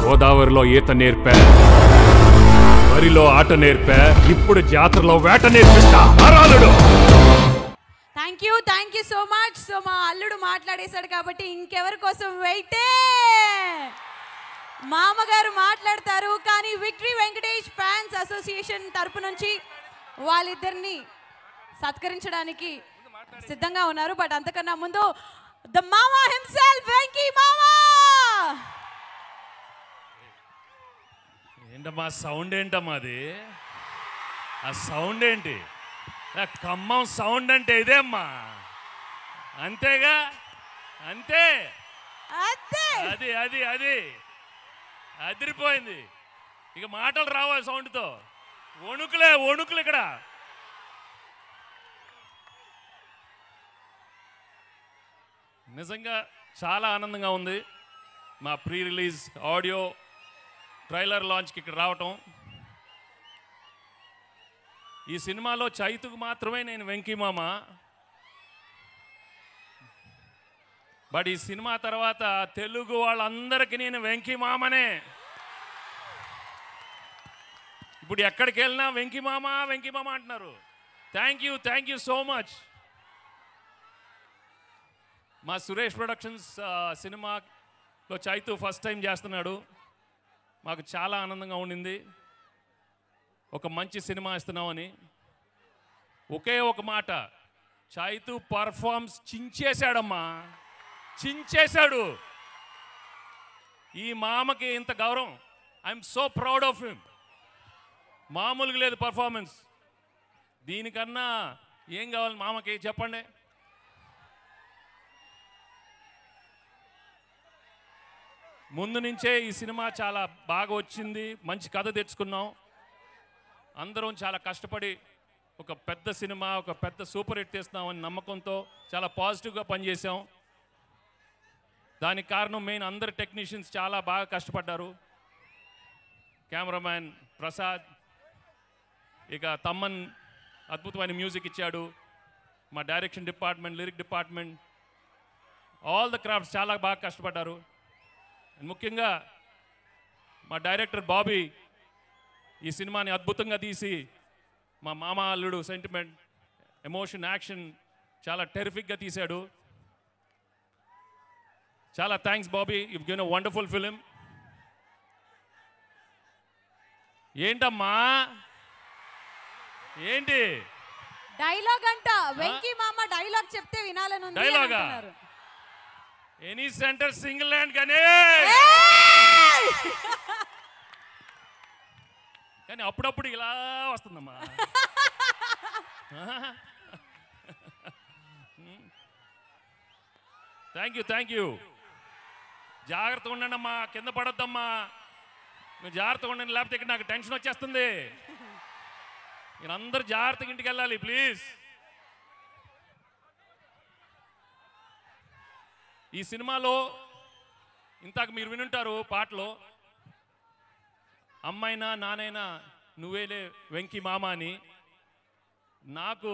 గోదావరిలో ఈత నేర్పా వరిలో ఆట నేర్పా ఇప్పుడు జాతరలో వేట నేర్పిస్తా అరాలుడు thank you thank you so much so మా అల్లుడు మాట్లాడేశాడు కాబట్టి ఇంకెవరి కోసం వెయిటే మామగారు మాట్లాడతారు కానీ విక్టరీ వెంకటేష్ ఫ్యాన్స్ అసోసియేషన్ తరపు నుంచి వాళ్ళిద్దరిని సత్కరించడానికి సిద్ధంగా ఉన్నారు బట్ అంతకన్నా ముందు ద మామా హిమ్సెల్ఫ్ వెంకీ మామా ఏంటమ్మా సౌండ్ ఏంటమ్మా అది ఆ సౌండ్ ఏంటి ఆ ఖమ్మం సౌండ్ అంటే ఇదే అమ్మా అంతేగా అంతే అదే అది అది అది అదిరిపోయింది ఇక మాటలు రావాలి సౌండ్తో వణుకులే వణుకులు ఇక్కడ నిజంగా చాలా ఆనందంగా ఉంది మా ప్రీ రిలీజ్ ఆడియో ట్రైలర్ లాంచ్కి ఇక్కడ రావటం ఈ సినిమాలో చైతుకు మాత్రమే నేను వెంకీమామ బట్ ఈ సినిమా తర్వాత తెలుగు వాళ్ళందరికీ నేను వెంకీమామనే ఇప్పుడు ఎక్కడికి వెళ్ళినా వెంకీమామ వెంకీమామ అంటున్నారు thank you thank you so much మా సురేష్ ప్రొడక్షన్స్ ఆ, సినిమాలో చైతు ఫస్ట్ టైం చేస్తున్నాడు మాకు చాలా ఆనందంగా ఉండింది ఒక మంచి సినిమా ఇస్తున్నామని ఒకే ఒక మాట చైతు పర్ఫార్మ్స్ చించేశాడమ్మా చించేశాడు ఈ మామకి ఇంత గౌరవం I'm so proud of him మామూలుగా లేదు పర్ఫార్మెన్స్ దీనికన్నా ఏం కావాలి మామకి చెప్పండి ముందు నుంచే ఈ సినిమా చాలా బాగా వచ్చింది మంచి కథ తెచ్చుకున్నాం అందరం చాలా కష్టపడి ఒక పెద్ద సినిమా ఒక పెద్ద సూపర్ హిట్ తీస్తున్నామని నమ్మకంతో చాలా పాజిటివ్గా పనిచేసాం దానికి కారణం మెయిన్ అందరు టెక్నీషియన్స్ చాలా బాగా కష్టపడ్డారు కెమెరామ్యాన్ ప్రసాద్ ఇక తమ్మన్ అద్భుతమైన మ్యూజిక్ ఇచ్చాడు మా direction department lyric department all the crafts చాలా బాగా కష్టపడ్డారు ముఖ్యంగా మా డైరెక్టర్ బాబీ ఈ సినిమాని అద్భుతంగా తీసి మా మామ అల్లుడు సెంటిమెంట్ ఎమోషన్ యాక్షన్ చాలా టెరిఫిక్గా తీశాడు చాలా thanks Bobby if given wonderful film ఏంటమ్మా ఏంటి డైలాగ్ అంట వెంకీ మామ డైలాగ్ చెప్తే వినాలని ఉంది అని డైలాగా? అంటున్నారు. ఎనీ సెంటర్ సింగిల్ హ్యాండ్ కానీ ఏయ్! కానీ అప్పుడప్పుడు ఇలా వస్తుందమ్మా థ్యాంక్ యూ థ్యాంక్ యూ జాగ్రత్తగా ఉండండి అమ్మా కింద పడొద్దమ్మా మీరు జాగ్రత్తగా ఉండండి లేకపోతే ఇక్కడ నాకు టెన్షన్ వచ్చేస్తుంది మీరు అందరు జాగ్రత్తగా ఇంటికి వెళ్ళాలి ప్లీజ్ ఈ సినిమాలో ఇంతాక మీరు వినుంటారు పాటలో అమ్మైనా నానైనా నువ్వేలే వెంకి మామ అని నాకు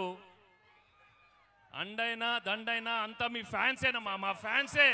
అండైనా దండైనా అంతా మీ ఫ్యాన్సేనమ్మా మా ఫ్యాన్సే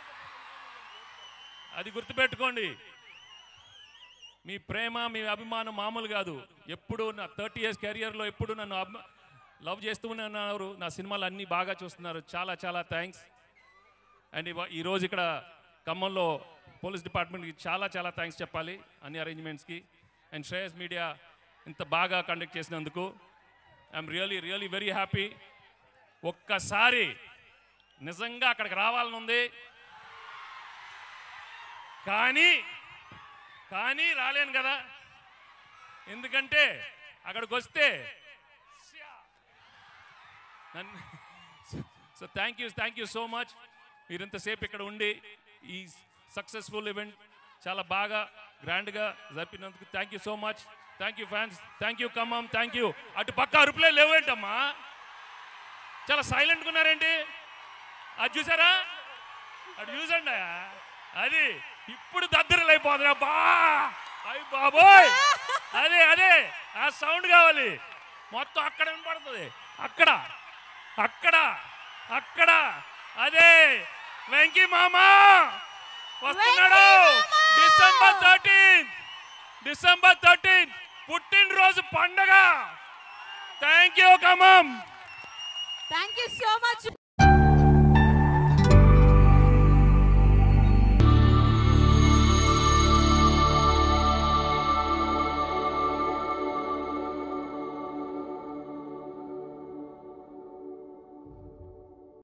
అది గుర్తుపెట్టుకోండి మీ ప్రేమ మీ అభిమానం మామూలు కాదు ఎప్పుడు నా థర్టీ ఇయర్స్ కెరియర్లో ఎప్పుడు నన్ను అభిమా లవ్ చేస్తూనే ఉన్నారు నా సినిమాలు అన్నీ బాగా చూస్తున్నారు చాలా చాలా థ్యాంక్స్ అండ్ ఇవ- ఈరోజు ఇక్కడ ఖమ్మంలో పోలీస్ డిపార్ట్మెంట్కి చాలా చాలా థ్యాంక్స్ చెప్పాలి అన్ని అరేంజ్మెంట్స్కి అండ్ శ్రేయస్ మీడియా ఇంత బాగా కండక్ట్ చేసినందుకు I'm really really very happy ఒక్కసారి నిజంగా అక్కడికి రావాలని ఉంది కానీ కానీ రాలేను కదా ఎందుకంటే అక్కడికి వస్తే నన్ను so thank you thank you so much మీరు ఇంతసేపు ఇక్కడ ఉండి ఈ సక్సెస్ఫుల్ ఈవెంట్ చాలా బాగా గ్రాండ్గా జరిపినందుకు thank you so much thank you fans thank you Khammam thank you అటు పక్క అరుపులే లేవేంటమ్మా చాలా సైలెంట్గా ఉన్నారేంటి అది చూసారా అటు చూసండి అది ఇప్పుడు దద్దరలు అయిపోతుంది బా అయ్యి బాబోయ్ అదే అదే ఆ సౌండ్ కావాలి మొత్తం అక్కడ వినపడుతుంది అక్కడ అక్కడ అక్కడ అదే వెంకీ మామ వస్తున్నాడు వెంకీ మామ! డిసెంబర్ థర్టీన్ డిసెంబర్ థర్టీన్ పుట్టినరోజు పండగ thank you Khammam thank you so much